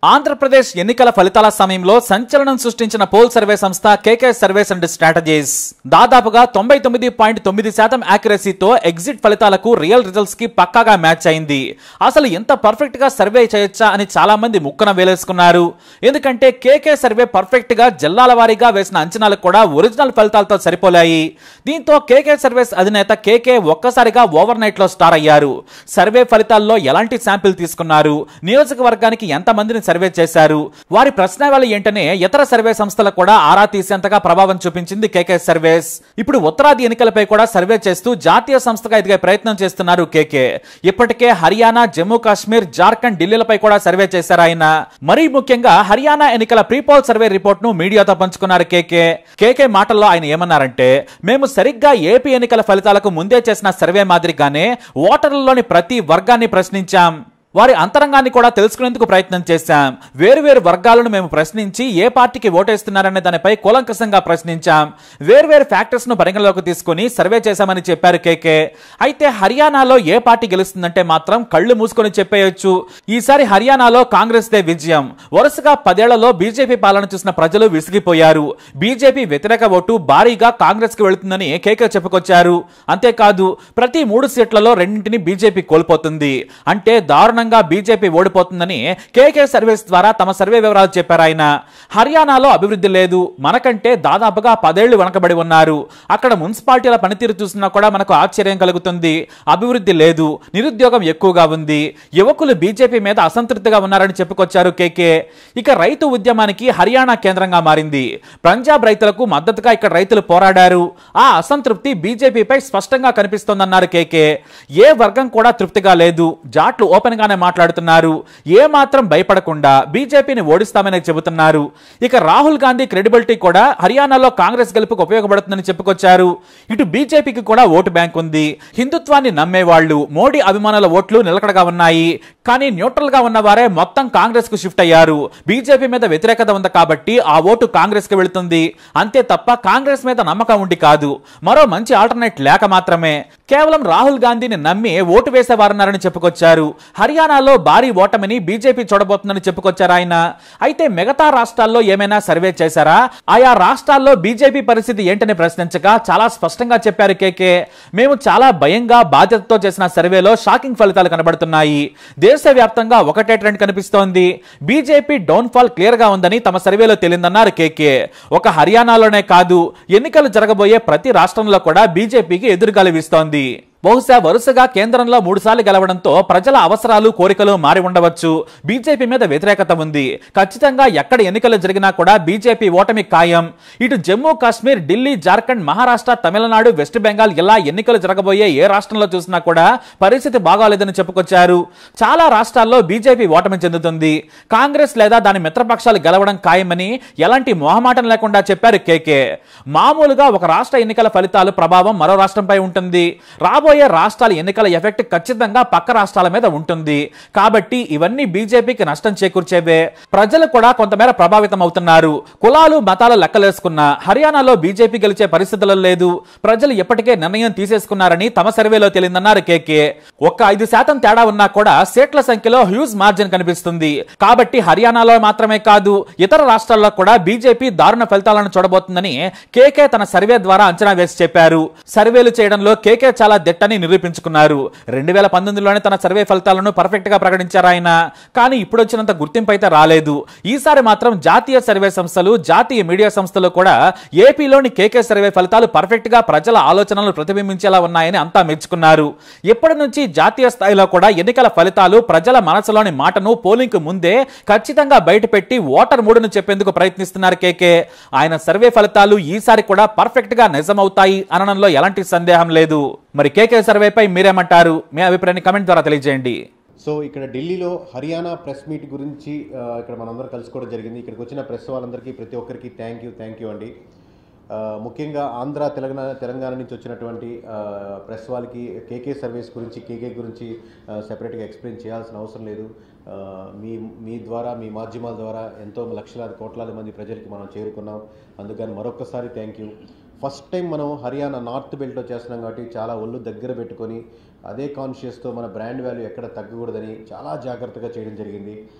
ఆంధ్రప్రదేశ్ ఎన్నికల ఫలితాల సమయంలో సంచలనం సృష్టించిన పోల్ సర్వే సంస్థ కేకే సర్వేస్ అండ్ స్ట్రాటజీస్ దాదాపుగా తొంభై తొమ్మిది పాయింట్ తొమ్మిది శాతం యాక్యురసీతో ఎగ్జిట్ ఫలితాలకు రియల్ రిజల్ట్స్ కి పక్కాగా మ్యాచ్ అయింది అసలు ఎంత పర్ఫెక్ట్ గా సర్వే చేయొచ్చా అని చాలా మంది ముక్కన వేలేసుకున్నారు ఎందుకంటే కేకే సర్వే పర్ఫెక్ట్ గా జిల్లాల వారీగా వేసిన అంచనాలు కూడా ఒరిజినల్ ఫలితాలతో సరిపోలాయి దీంతో కేకే సర్వేస్ అధినేత కేకే ఒక్కసారిగా ఓవర్ నైట్ లో స్టార్ అయ్యారు సర్వే ఫలితాల్లో ఎలాంటి శాంపిల్ తీసుకున్నారు నియోజకవర్గానికి ఎంత మందిని సర్వే చేశారు వారి ప్రశ్నావళి ఏంటనే ఇతర సర్వే సంస్థలకు కూడా ఆరా తీసేంతగా ప్రభావం చూపించింది కేకే సర్వేస్ ఇప్పుడు ఉత్తరాది ఎన్నికలపై కూడా సర్వే చేస్తూ జాతీయ సంస్థగా ఎదిగే ప్రయత్నం చేస్తున్నారు కేకే ఇప్పటికే హర్యానా జమ్మూ కాశ్మీర్ జార్ఖండ్ ఢిల్లీలపై కూడా సర్వే చేశారు ఆయన మరీ ముఖ్యంగా హర్యానా ఎన్నికల ప్రీపోల్ సర్వే రిపోర్ట్ ను మీడియాతో పంచుకున్నారు కేకే కేకే మాటల్లో ఆయన ఏమన్నారంటే మేము సరిగ్గా ఏపీ ఎన్నికల ఫలితాలకు ముందే చేసిన సర్వే మాదిరిగానే ఓటర్లలోని ప్రతి వర్గాన్ని ప్రశ్నించాం వారి అంతరంగాన్ని కూడా తెలుసుకునేందుకు ప్రయత్నం చేశాం వేరువేరు వర్గాలను మేము ప్రశ్నించి ఏ పార్టీకి ఓటేస్తున్నారనే దానిపై కూలంకషంగా ప్రశ్నించాం వేర్వేరు ఫ్యాక్టర్స్ ను పరిగణలోకి తీసుకుని సర్వే చేశామని చెప్పారు కేకే అయితే హర్యానాలో ఏ పార్టీ గెలుస్తుందంటే మాత్రం కళ్ళు మూసుకొని చెప్పేయొచ్చు ఈసారి హర్యానాలో కాంగ్రెస్ దే విజయం వరుసగా పదేళ్లలో బీజేపీ పాలన చూసిన ప్రజలు విసిగిపోయారు బీజేపీ వ్యతిరేక ఓటు భారీగా కాంగ్రెస్ కి వెళుతుందని కేకే చెప్పుకొచ్చారు అంతేకాదు ప్రతి మూడు సీట్లలో రెండింటిని బీజేపీ కోల్పోతుంది అంటే దారుణంగా బీజేపీ ఓడిపోతుందని కేకే సర్వీస్ ద్వారా తమ సర్వే వివరాలు చెప్పారు ఆయన హర్యానాలో అభివృద్ధి లేదు మనకంటే దాదాపుగా పదేళ్లు వెనకబడి ఉన్నారు అక్కడ మున్సిపాలిటీల పనితీరు చూసినా కూడా మనకు ఆశ్చర్యం కలుగుతుంది అభివృద్ధి లేదు నిరుద్యోగం ఎక్కువగా ఉంది యువకులు బీజేపీ మీద అసంతృప్తిగా ఉన్నారని చెప్పుకొచ్చారు కేకే ఇక రైతు ఉద్యమానికి హర్యానా కేంద్రంగా మారింది పంజాబ్ రైతులకు మద్దతుగా ఇక్కడ రైతులు పోరాడారు ఆ అసంతృప్తి బీజేపీపై స్పష్టంగా కనిపిస్తోందన్నారు కేకే ఏ వర్గం కూడా తృప్తిగా లేదు జాట్లు ఓపెన్ గానే మాట్లాడుతున్నారు ఏ మాత్రం భయపడకుండా బీజేపీని ఓడిస్తామని చెబుతున్నారు ఇక రాహుల్ గాంధీ క్రెడిబిలిటీ కూడా హర్యానాలో కాంగ్రెస్ గెలుపుకు ఉపయోగపడుతుందని చెప్పుకొచ్చారు ఇటు బీజేపీకి కూడా ఓటు బ్యాంక్ ఉంది హిందుత్వాన్ని నమ్మేవాళ్లు మోడీ అభిమానుల ఓట్లు నిలకడగా ఉన్నాయి కానీ న్యూట్రల్ గా ఉన్నవారే మొత్తం కాంగ్రెస్ కు షిఫ్ట్ అయ్యారు బీజేపీ మీద వ్యతిరేకత ఉంది కాబట్టి ఆ ఓటు కాంగ్రెస్ కి వెళుతుంది అంతే తప్ప కాంగ్రెస్ మీద నమ్మకం ఉండి కాదు మరో మంచి ఆల్టర్నేట్ లేక మాత్రమే కేవలం రాహుల్ గాంధీని నమ్మి ఓటు వేసేవారన్నారని చెప్పుకొచ్చారు హర్యానాలో భారీ ఓటమిని బీజేపీ చూడబోతుందని చెప్పుకొచ్చారు ఆయన అయితే మిగతా రాష్ట్రాల్లో ఏమైనా సర్వే చేశారా ఆయా రాష్ట్రాల్లో బీజేపీ పరిస్థితి ఏంటని ప్రశ్నించగా చాలా స్పష్టంగా చెప్పారు కేకే మేము చాలా భయంగా బాధ్యతతో చేసిన సర్వేలో షాకింగ్ ఫలితాలు కనబడుతున్నాయి దేశవ్యాప్తంగా ఒకటే ట్రెండ్ కనిపిస్తోంది బీజేపీ డౌన్ ఫాల్ క్లియర్ గా ఉందని తమ సర్వేలో తేలిందన్నారు కేకే ఒక హర్యానాలోనే కాదు ఎన్నికలు జరగబోయే ప్రతి రాష్ట్రంలో కూడా బీజేపీకి ఎదురుగాలి వీస్తోంది బహుశా వరుసగా కేంద్రంలో మూడుసార్లు గెలవడంతో ప్రజల అవసరాలు కోరికలు మారి ఉండవచ్చు బీజేపీ మీద వ్యతిరేకత ఉంది ఖచ్చితంగా ఎక్కడ ఎన్నికలు జరిగినా కూడా బీజేపీ ఓటమి ఖాయం ఇటు జమ్మూ కాశ్మీర్ ఢిల్లీ జార్ఖండ్ మహారాష్ట్ర తమిళనాడు వెస్ట్ బెంగాల్ ఇలా ఎన్నికలు జరగబోయే ఏ రాష్ట్రంలో చూసినా కూడా పరిస్థితి బాగాలేదని చెప్పుకొచ్చారు చాలా రాష్ట్రాల్లో బీజేపీ ఓటమి చెందుతుంది కాంగ్రెస్ లేదా దాని మిత్రపక్షాలు గెలవడం ఖాయమని ఎలాంటి మొహమాటం లేకుండా చెప్పారు కేకే మామూలుగా ఒక రాష్ట్ర ఎన్నికల ఫలితాలు ప్రభావం మరో రాష్ట్రంపై ఉంటుంది రాబోయే రాష్ట్రాల ఎన్నికల ఎఫెక్ట్ ఖచ్చితంగా పక్క రాష్ట్రాల మీద ఉంటుంది కాబట్టి ఇవన్నీ బీజేపీకి నష్టం చేకూర్చేవే ప్రజలు కూడా కొంతమేర ప్రభావితం అవుతున్నారు కులాలు మతాలు లెక్కలేసుకున్న హర్యానాలో బీజేపీ గెలిచే పరిస్థితులు లేదు ప్రజలు ఇప్పటికే నిర్ణయం తీసేసుకున్నారని తమ సర్వేలో తేలిందన్నారు కేకే ఒక్క ఐదు శాతం తేడా ఉన్నా కూడా సీట్ల సంఖ్యలో హ్యూజ్ మార్జిన్ కనిపిస్తుంది కాబట్టి హర్యానాలో మాత్రమే కాదు ఇతర రాష్ట్రాల్లో కూడా బీజేపీ దారుణ ఫలితాలను చూడబోతుందని కేకే తన సర్వే ద్వారా అంచనా వేసి చెప్పారు సర్వేలు చేయడంలో కేకే చాలా దిట్టని నిరూపించుకున్నారు రెండు వేల పంతొమ్మిదిలోనే తన సర్వే ఫలితాలను పర్ఫెక్ట్ గా ప్రకటించారు ఆయన కానీ ఇప్పుడు వచ్చినంత గుర్తింపు అయితే రాలేదు ఈసారి మాత్రం జాతీయ సర్వే సంస్థలు జాతీయ మీడియా సంస్థలు కూడా ఏపీలోని కేకే సర్వే ఫలితాలు పర్ఫెక్ట్ గా ప్రజల ఆలోచనలు ప్రతిబింబించేలా ఉన్నాయని అంతా మెచ్చుకున్నారు ఇప్పటి నుంచి జాతీయ స్థాయిలో కూడా ఎన్నికల ఫలితాలు ప్రజల మనసులోని మాటను పోలింగ్ ముందే ఖచ్చితంగా బయటపెట్టి ఓటర్ మూడును చెప్పేందుకు ప్రయత్నిస్తున్నారు కేకే ఆయన సర్వే ఫలితాలు ఈసారి కూడా పర్ఫెక్ట్ గా నిజమవుతాయి అనడంలో ఎలాంటి సందేహం లేదు మరి కేకే సర్వేపై మీరేమంటారు మీ అభిప్రాయాన్ని కమెంట్ ద్వారా తెలియజేయండి సో ఇక్కడ ఢిల్లీలో హర్యానా ప్రెస్ మీట్ గురించి ఆ, ఇక్కడ మనందరం కలుసుకోవడం జరిగింది ఇక్కడికి వచ్చిన ప్రెస్ వాళ్ళందరికీ ప్రతి ఒక్కరికి థ్యాంక్ యూ థ్యాంక్ యూ అండి ఆ, ముఖ్యంగా ఆంధ్ర తెలంగాణ తెలంగాణ నుంచి వచ్చినటువంటి ఆ, ప్రెస్ వాళ్ళకి కేకే సర్వీస్ గురించి కేకే గురించి ఆ, సెపరేట్గా ఎక్స్ప్లెయిన్ చేయాల్సిన అవసరం లేదు ఆ, మీ మీ ద్వారా మీ మాధ్యమాల ద్వారా ఎంతో లక్షలాది కోట్లాది మంది ప్రజలకి మనం చేరుకున్నాం అందుకని మరొకసారి థ్యాంక్ యూ ఫస్ట్ టైం మనం హర్యానా నార్త్ బెల్ట్లో చేస్తున్నాం కాబట్టి చాలా ఒళ్ళు దగ్గర పెట్టుకొని అదే కాన్షియస్తో మన బ్రాండ్ వాల్యూ ఎక్కడ తగ్గకూడదని చాలా జాగ్రత్తగా చేయడం జరిగింది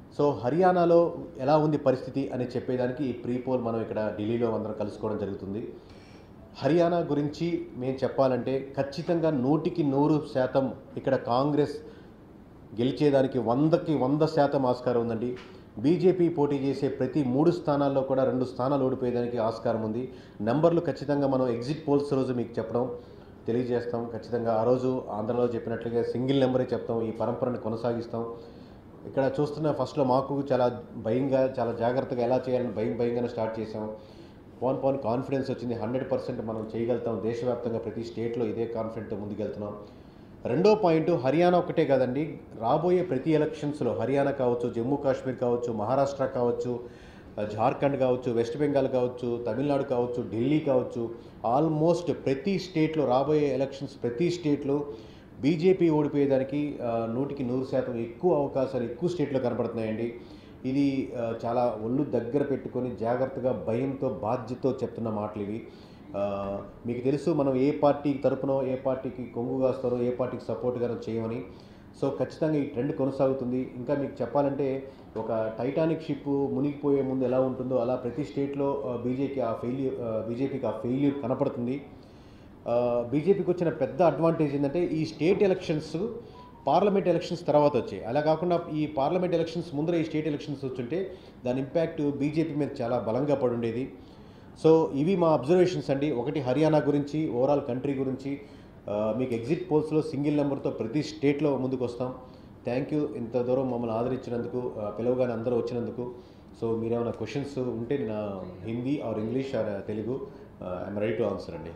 సో హర్యానాలో ఎలా ఉంది పరిస్థితి అని చెప్పేదానికి ఈ ప్రీ పోల్ మనం ఇక్కడ ఢిల్లీలో అందరం కలుసుకోవడం జరుగుతుంది హర్యానా గురించి మేము చెప్పాలంటే ఖచ్చితంగా నూటికి నూరు శాతం ఇక్కడ కాంగ్రెస్ గెలిచేదానికి వందకి వంద శాతం ఆస్కారం ఉందండి బీజేపీ పోటీ చేసే ప్రతి మూడు స్థానాల్లో కూడా రెండు స్థానాలు ఓడిపోయేదానికి ఆస్కారం ఉంది నెంబర్లు ఖచ్చితంగా మనం ఎగ్జిట్ పోల్స్ రోజు మీకు చెప్పడం తెలియజేస్తాం ఖచ్చితంగా ఆ రోజు ఆంధ్రలో చెప్పినట్లుగా సింగిల్ నెంబరే చెప్తాం ఈ పరంపరను కొనసాగిస్తాం ఇక్కడ చూస్తున్న ఫస్ట్లో మాకు చాలా భయంగా చాలా జాగ్రత్తగా ఎలా చేయాలని భయం భయంగానే స్టార్ట్ చేసాం పోన్ పోన్ కాన్ఫిడెన్స్ వచ్చింది హండ్రెడ్ పర్సెంట్ మనం చేయగలుగుతాం దేశవ్యాప్తంగా ప్రతి స్టేట్లో ఇదే కాన్ఫిడెంట్తో ముందుకెళ్తున్నాం రెండో పాయింట్ హర్యానా ఒకటే కాదండి రాబోయే ప్రతి ఎలక్షన్స్లో హర్యానా కావచ్చు జమ్మూ కాశ్మీర్ కావచ్చు మహారాష్ట్ర కావచ్చు జార్ఖండ్ కావచ్చు వెస్ట్ బెంగాల్ కావచ్చు తమిళనాడు కావచ్చు ఢిల్లీ కావచ్చు ఆల్మోస్ట్ ప్రతి స్టేట్లో రాబోయే ఎలక్షన్స్ ప్రతి స్టేట్లో బీజేపీ ఓడిపోయేదానికి ఆ, నూటికి నూరు శాతం ఎక్కువ అవకాశాలు ఎక్కువ స్టేట్లో కనపడుతున్నాయండి ఇది ఆ, చాలా ఒళ్ళు దగ్గర పెట్టుకొని జాగ్రత్తగా భయంతో బాధ్యతతో చెప్తున్న మాటలు ఇవి ఆ, మీకు తెలుసు మనం ఏ పార్టీ తరపునో ఏ పార్టీకి కొంగు కాస్తారో ఏ పార్టీకి సపోర్ట్గానో చేయమని సో ఖచ్చితంగా ఈ ట్రెండ్ కొనసాగుతుంది ఇంకా మీకు చెప్పాలంటే ఒక టైటానిక్ షిప్ మునిగిపోయే ముందు ఎలా ఉంటుందో అలా ప్రతి స్టేట్లో బీజేపీ ఆ ఫెయిల్యూర్ బీజేపీకి ఆ ఫెయిల్యూర్ కనపడుతుంది ఆ, బీజేపీకి వచ్చిన పెద్ద అడ్వాంటేజ్ ఏంటంటే ఈ స్టేట్ ఎలక్షన్స్ పార్లమెంట్ ఎలక్షన్స్ తర్వాత వచ్చాయి అలా కాకుండా ఈ పార్లమెంట్ ఎలక్షన్స్ ముందర ఈ స్టేట్ ఎలక్షన్స్ వచ్చుంటే దాని ఇంపాక్ట్ బీజేపీ మీద చాలా బలంగా పడి ఉండేది సో ఇవి మా అబ్జర్వేషన్స్ అండి ఒకటి హర్యానా గురించి ఓవరాల్ కంట్రీ గురించి ఆ, మీకు ఎగ్జిట్ పోల్స్లో సింగిల్ నెంబర్తో ప్రతి స్టేట్లో ముందుకు వస్తాం థ్యాంక్ యూ ఇంత దూరం మమ్మల్ని ఆదరించినందుకు ఆ, పిలవగానే అందరూ వచ్చినందుకు సో మీరేమైనా క్వశ్చన్స్ ఉంటే నా Hindi or English or Telugu I'm ready to answer అండి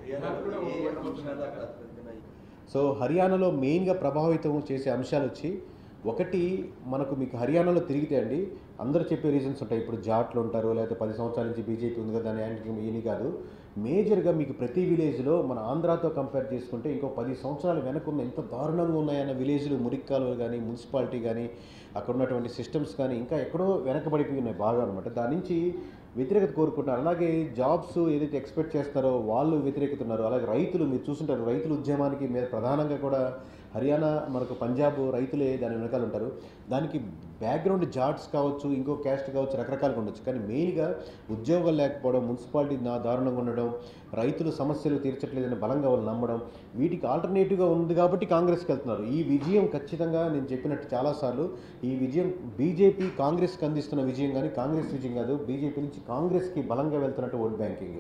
సో హర్యానాలో మెయిన్గా ప్రభావితం చేసే అంశాలు వచ్చి ఒకటి మనకు మీకు హర్యానాలో తిరిగితే అండి అందరూ చెప్పే రీజన్స్ ఉంటాయి ఇప్పుడు జాట్లు ఉంటారు లేకపోతే పది సంవత్సరాల నుంచి బీజేపీ ఉంది కదా దాని యాంటీ ఈయన కాదు మేజర్గా మీకు ప్రతి విలేజ్లో మన ఆంధ్రాతో కంపేర్ చేసుకుంటే ఇంకో పది సంవత్సరాల వెనకున్న ఎంత దారుణంగా ఉన్నాయన్న విలేజ్లు మురిక్కాలు కానీ మున్సిపాలిటీ కానీ అక్కడ ఉన్నటువంటి సిస్టమ్స్ కానీ ఇంకా ఎక్కడో వెనకబడిపోయి ఉన్నాయి బాగా అనమాట దాని నుంచి వ్యతిరేకత కోరుకుంటున్నారు అలాగే జాబ్స్ ఏదైతే ఎక్స్పెక్ట్ చేస్తారో వాళ్ళు వ్యతిరేకత ఉన్నారు అలాగే రైతులు మీరు చూస్తుంటారు రైతుల ఉద్యమానికి మీద ప్రధానంగా కూడా హర్యానా మనకు పంజాబ్ రైతులే దాని వెనకాల ఉంటారు దానికి బ్యాక్గ్రౌండ్ జాట్స్ కావచ్చు ఇంకో క్యాస్ట్ కావచ్చు రకరకాలుగా ఉండొచ్చు కానీ మెయిన్గా ఉద్యోగాలు లేకపోవడం మున్సిపాలిటీ నా దారుణంగా ఉండడం రైతులు సమస్యలు తీర్చట్లేదని బలంగా వాళ్ళు నమ్మడం వీటికి ఆల్టర్నేటివ్గా ఉంది కాబట్టి కాంగ్రెస్కి వెళ్తున్నారు ఈ విజయం ఖచ్చితంగా నేను చెప్పినట్టు చాలాసార్లు ఈ విజయం బీజేపీ కాంగ్రెస్కి అందిస్తున్న విజయం కానీ కాంగ్రెస్ విజయం కాదు బీజేపీ నుంచి కాంగ్రెస్కి బలంగా వెళ్తున్నట్టు ఓట్ బ్యాంకింగ్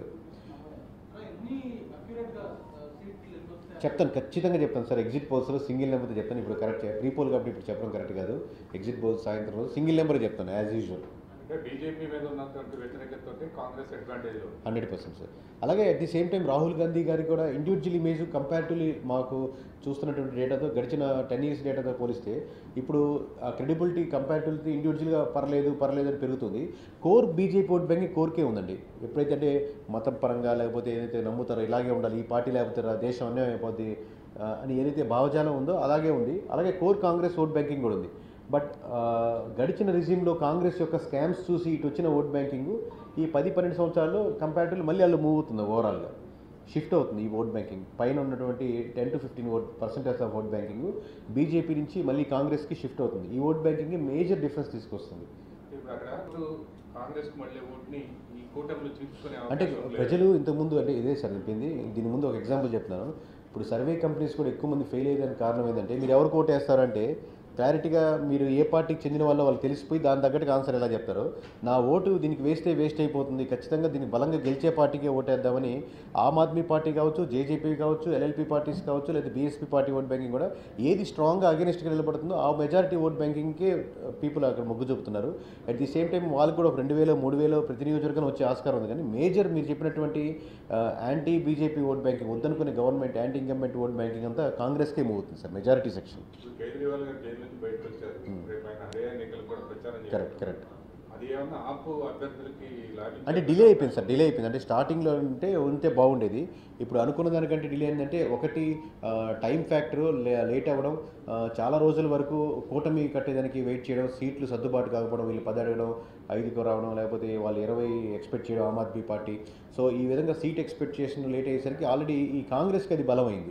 చెప్తాను ఖచ్చితంగా చెప్తాను సార్ ఎగ్జిట్ పోల్స్లో సింగిల్ నెంబర్తో చెప్తాను ఇప్పుడు కరెక్ట్ ప్రీ పోల్ కాబట్టి ఇప్పుడు చెప్పడం కరెక్ట్ కాదు ఎగ్జిట్ పోల్స్ సాయంత్రం రోజు సింగిల్ నెంబర్ చెప్తాను యాజ్ యూజువల్ అంటే బీజేపీ మీద ఉన్నటువంటి వ్యతిరేకతతో కాంగ్రెస్ అడ్వాంటేజ్ లో ఉంది. హండ్రెడ్ పర్సెంట్ సార్ అలాగే at the same time Rahul Gandhi గారికి కూడా ఇండివిజువల్ ఇమేజ్ కంపారిటివ్లీ మాకు చూస్తున్నటువంటి డేటాతో గడిచిన టెన్ ఇయర్స్ డేటాతో పోలిస్తే ఇప్పుడు ఆ క్రెడిబిలిటీ కంపారిటివ్లీ ఇండివిజువల్గా పర్లేదు పర్లేదు అని పెరుగుతుంది కోర్ బీజేపీ ఓట్ బ్యాంక్ కోర్కే ఉందండి ఎప్పుడైతే అంటే మతం పరంగా లేకపోతే ఏదైతే నమ్ముతారో ఇలాగే ఉండాలి ఈ పార్టీ లేకపోతే రా దేశం అన్యాయం అయిపోద్ది ఆ, అని ఏదైతే భావజాలం ఉందో అలాగే ఉంది అలాగే కోర్ కాంగ్రెస్ ఓట్ బ్యాంకింగ్ కూడా ఉంది బట్ ఆ, గడిచిన రిజిమ్లో కాంగ్రెస్ యొక్క స్కామ్స్ చూసి ఇటు వచ్చిన ఓట్ బ్యాంకింగ్ ఈ పది పన్నెండు సంవత్సరాల్లో కంపారిటివ్లీ మళ్ళీ వాళ్ళు మూవ్ అవుతుంది ఓవరాల్గా షిఫ్ట్ అవుతుంది ఈ ఓట్ బ్యాంకింగ్ పైన ఉన్నటువంటి ten to fifteen vote percentage of vote banking BJP నుంచి మళ్ళీ కాంగ్రెస్కి షిఫ్ట్ అవుతుంది ఈ ఓట్ బ్యాంకింగ్ మేజర్ డిఫరెన్స్ తీసుకొస్తుంది ఇప్పుడు అక్కడ కాంగ్రెస్ మళ్ళీ ఓట్ని ఈ కూటమిలో చూసుకునే అంటే అవకాశం లేదు. ప్రజలు ఇంతకుముందు అంటే ఇదే సార్ చెప్పింది దీని ముందు ఒక ఎగ్జాంపుల్ చెప్తున్నాను ఇప్పుడు సర్వే కంపెనీస్ కూడా ఎక్కువ మంది ఫెయిల్ అయ్యేదానికి కారణం ఏంటంటే మీరు ఎవరికి ఓటు వేస్తారంటే క్లారిటీగా మీరు ఏ పార్టీకి చెందిన వాళ్ళో వాళ్ళు తెలిసిపోయి దాని తగ్గట్టుగా ఆన్సర్ ఎలా చెప్తారు నా ఓటు దీనికి వేస్తే వేస్ట్ అయిపోతుంది ఖచ్చితంగా దీన్ని బలంగా గెలిచే పార్టీకే ఓటేద్దామని ఆమ్ ఆద్మీ పార్టీ కావచ్చు జేజేపీ కావచ్చు ఎల్ఎల్పీ పార్టీస్ కావచ్చు లేదా బీఎస్పీ పార్టీ ఓట్ బ్యాంకింగ్ కూడా ఏది స్ట్రాంగ్గా అగేనిస్ట్గా నిలబడుతుందో ఆ మెజారిటీ ఓట్ బ్యాంకింగ్కే పీపుల్ అక్కడ మొగ్గు చూపుతున్నారు అట్ ది సేమ్ టైం వాళ్ళకి కూడా ఒక రెండు వేలు మూడు వేలు ప్రతి నియోజకవర్గం వచ్చే ఆస్కారం ఉంది కానీ మేజర్ మీరు చెప్పినటువంటి యాంటీ బీజేపీ ఓట్ బ్యాంకింగ్ వద్దనుకునే government anti incumbent vote banking అంతా కాంగ్రెస్కే మూవ్ అవుతుంది సార్ మెజారిటీ సెక్షన్ ఇప్పుడు కేజ్రీవాల్ గారు జైలు నుంచి బయటకు వచ్చారు రేపు ఆయన హర్యానా ఎన్నికలు కూడా ప్రచారం కరెక్ట్ చేస్తారు కరెక్ట్ అది ఏమన్నా ఆపు అభ్యర్థులకి లాభించే అంటే డిలే అయిపోయింది సార్ డిలే అయిపోయింది అంటే స్టార్టింగ్లో ఉంటే ఉంటే బాగుండేది ఇప్పుడు అనుకున్న దానికంటే డిలే ఏంటంటే ఒకటి టైం ఫ్యాక్టర్ లేట్ అవ్వడం ఆ, చాలా రోజుల వరకు కూటమి కట్టేదానికి వెయిట్ చేయడం సీట్లు సర్దుబాటు కాకపోవడం వీళ్ళు పది అడగడం ఐదుకు రావడం లేకపోతే వాళ్ళు ఇరవై ఎక్స్పెక్ట్ చేయడం ఆమ్ ఆద్మీ పార్టీ సో ఈ విధంగా సీట్ ఎక్స్పెక్ట్ చేసిన లేట్ అయ్యేసరికి ఆల్రెడీ ఈ కాంగ్రెస్కి అది బలమైంది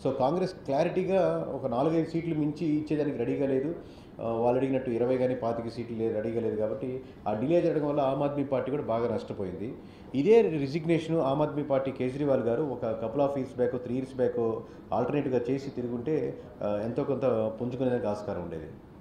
సో కాంగ్రెస్ క్లారిటీగా ఒక నాలుగైదు సీట్లు మించి ఇచ్చేదానికి రెడీగా లేదు ఆ, వాళ్ళు అడిగినట్టు ఇరవై కానీ పాతిక సీట్లు లేదు రెడీగా లేదు కాబట్టి ఆ డిలే జరగడం వల్ల ఆమ్ ఆద్మీ పార్టీ కూడా బాగా నష్టపోయింది ఇదే రిజిగ్నేషన్ ఆమ్ ఆద్మీ పార్టీ కేజ్రీవాల్ గారు ఒక couple of years back three years back ఆల్టర్నేట్గా చేసి తిరుగుంటే ఆ, ఎంతో కొంత పుంజుకునేదానికి ఆస్కారం ఉండేది